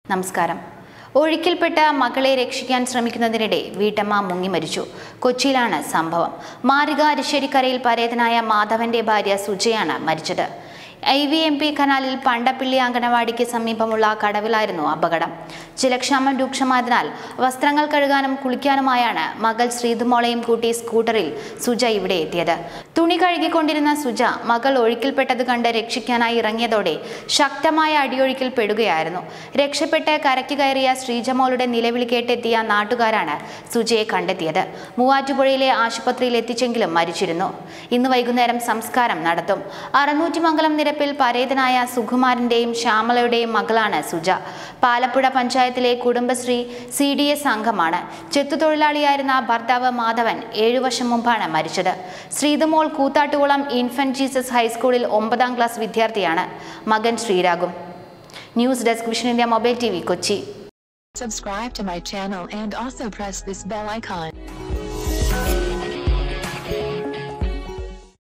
നമസ്കാരം ഒഴുക്കിൽപ്പെട്ട മകളെ രക്ഷിക്കാൻ ശ്രമിക്കുന്നതിനിടെ വീട്ടമ്മ മുങ്ങി മരിച്ചു കൊച്ചിയിലാണ് സംഭവം മാരിക അരിശ്ശേരിക്കരയിൽ പരേതനായ മാധവന്റെ ഭാര്യ സുജയാണ് മരിച്ചത് ഐ വി എം പി കനാലിൽ പണ്ടപ്പിള്ളി അങ്കണവാടിക്ക് സമീപമുള്ള കടവിലായിരുന്നു അപകടം ജലക്ഷാമം രൂക്ഷമായതിനാൽ വസ്ത്രങ്ങൾ കഴുകാനും കുളിക്കാനുമായാണ് മകൾ ശ്രീതുമോളയും കൂട്ടി സ്കൂട്ടറിൽ സുജ ഇവിടെ എത്തിയത് തുണി കഴുകിക്കൊണ്ടിരുന്ന സുജ മകൾ ഒഴുക്കിൽപ്പെട്ടത് കണ്ട് രക്ഷിക്കാനായി ഇറങ്ങിയതോടെ ശക്തമായ അടിയൊഴുക്കിൽ പെടുകയായിരുന്നു രക്ഷപ്പെട്ട് കരയ്ക്ക് കയറിയ ശ്രീജമോളുടെ നിലവിളി കേട്ടെത്തിയ നാട്ടുകാരാണ് സുജയെ കണ്ടെത്തിയത് മൂവാറ്റുപുഴയിലെ ആശുപത്രിയിൽ എത്തിച്ചെങ്കിലും മരിച്ചിരുന്നു ഇന്ന് വൈകുന്നേരം സംസ്കാരം നടത്തും അറുന്നൂറ്റിമംഗലം നിരപ്പിൽ പരേതനായ സുകുമാരന്റെയും ശ്യാമളയുടെയും മകളാണ് സുജ പാലപ്പുഴ പഞ്ചായത്തിലെ കുടുംബശ്രീ സി ഡി എസ് അംഗമാണ് ചെത്തുതൊഴിലാളിയായിരുന്ന ഭർത്താവ് മാധവൻ ഏഴു വർഷം മുമ്പാണ് മരിച്ചത് ശ്രീതുമോൾ കൂത്താട്ടുകുളം ഇൻഫന്റ് ജീസസ് ഹൈസ്കൂളിൽ ഒമ്പതാം ക്ലാസ് വിദ്യാർത്ഥിയാണ് മകൻ ശ്രീരാഗും news desk Vision India mobile T V Kochi Subscribe to my channel and also press this bell icon.